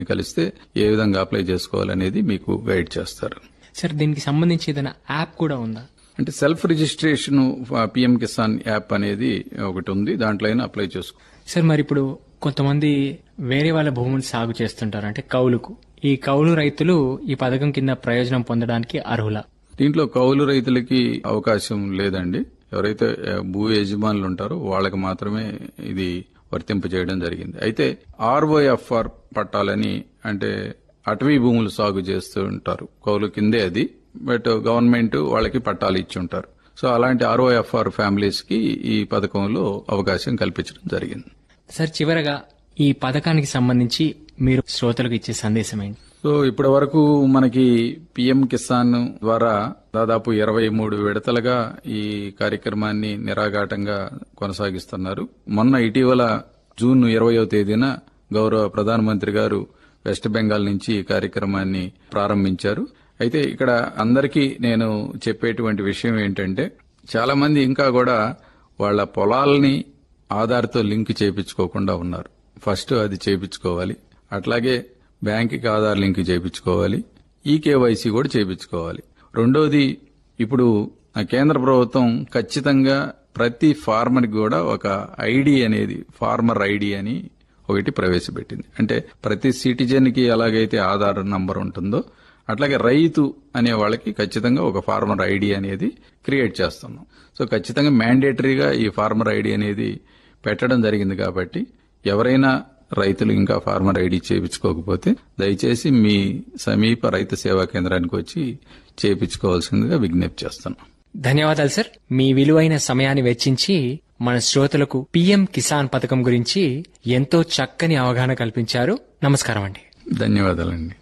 కలిస్తే ఏ విధంగా అప్లై చేసుకోవాలనేది మీకు గైడ్ చేస్తారు సార్ దీనికి సంబంధించి ఏదైనా యాప్ కూడా ఉందా అంటే self registration PM Kisan app అనేది ఒకటి ఉంది దాంట్లో అయినా అప్లై చేసుకో సార్ మరి ఇప్పుడు కొంతమంది వేరే వాళ్ళ భూములు సాగు చేస్తుంటారు అంటే కౌలుకు ఈ కౌలు రైతులు ఈ పథకం కింద ప్రయోజనం పొందడానికి అర్హులా దీంట్లో కౌలు రైతులకి అవకాశం లేదండి ఎవరైతే ఆ, భూ యజమానులు ఉంటారో వాళ్ళకి మాత్రమే ఇది వర్తింపజేయడం జరిగింది అయితే ఆర్ఓఎఫ్ఆర్ పట్టాలని అంటే అటవీ భూములు సాగు చేస్తూ ఉంటారు కౌలు కిందే అది బట్ గవర్నమెంట్ వాళ్ళకి పట్టాలు ఇచ్చి ఉంటారు సో అలాంటి ఆర్ఓఎఫ్ఆర్ ఫ్యామిలీస్ కి ఈ పథకంలో అవకాశం కల్పించడం జరిగింది సార్ చివరగా ఈ పథకానికి సంబంధించి మీరు శ్రోతలకు ఇచ్చే సందేశం ఏంటి సో ఇప్పటి వరకు మనకి పిఎం కిసాన్ ద్వారా దాదాపు ఇరవై మూడు విడతలుగా ఈ కార్యక్రమాన్ని నిరాఘాటంగా కొనసాగిస్తున్నారు మొన్న ఇటీవల జూన్ ఇరవయో తేదీన గౌరవ ప్రధానమంత్రి గారు వెస్ట్ బెంగాల్ నుంచి ఈ కార్యక్రమాన్ని ప్రారంభించారు అయితే ఇక్కడ అందరికీ నేను చెప్పేటువంటి విషయం ఏంటంటే చాలా మంది ఇంకా కూడా వాళ్ళ పొలాల్ని ఆధార్తో లింక్ చేయించుకోకుండా ఉన్నారు ఫస్ట్ అది చేయించుకోవాలి అట్లాగే బ్యాంకుకి ఆధార్ లింక్ చేయించుకోవాలి ఈ కేవైసీ కూడా చేయించుకోవాలి రెండోది ఇప్పుడు ఆ కేంద్ర ప్రభుత్వం ఖచ్చితంగా ప్రతి ఫార్మర్ కూడా ఒక ఐడి అనేది ఫార్మర్ ఐడి అని ఒకటి ప్రవేశపెట్టింది అంటే ప్రతి సిటిజన్ కి ఎలాగైతే ఆధార్ నంబర్ ఉంటుందో అట్లాగే రైతు అనే వాళ్ళకి ఖచ్చితంగా ఒక ఫార్మర్ ఐడి అనేది క్రియేట్ చేస్తున్నాం సో ఖచ్చితంగా మ్యాండేటరీగా ఈ ఫార్మర్ ఐడి అనేది పెట్టడం జరిగింది కాబట్టి ఎవరైనా రైతులు ఇంకా ఫార్మర్ ఐడి చేయించుకోకపోతే దయచేసి మీ సమీప రైతు సేవా కేంద్రానికి వచ్చి చేయించుకోవాల్సిందిగా విజ్ఞప్తి చేస్తున్నాం ధన్యవాదాలు సార్ మీ విలువైన సమయాన్ని వెచ్చించి మన శ్రోతలకు పీఎం కిసాన్ పథకం గురించి ఎంతో చక్కని అవగాహన కల్పించారు నమస్కారం అండి ధన్యవాదాలండి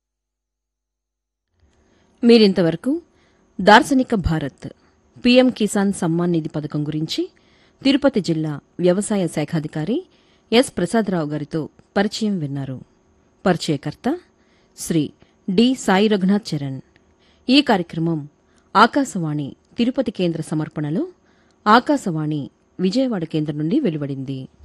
మీరింతవరకు దార్శనిక భారత్ పీఎం కిసాన్ సమ్మాన్ నిధి పథకం గురించి తిరుపతి జిల్లా వ్యవసాయ శాఖాధికారి ఎస్ ప్రసాదరావు గారితో పరిచయం విన్నారు పరిచయకర్త శ్రీ డి సాయి రఘునాథ్ చరణ్ ఈ కార్యక్రమం ఆకాశవాణి తిరుపతి కేంద్ర సమర్పణలో ఆకాశవాణి విజయవాడ కేంద్రం నుండి వెలువడింది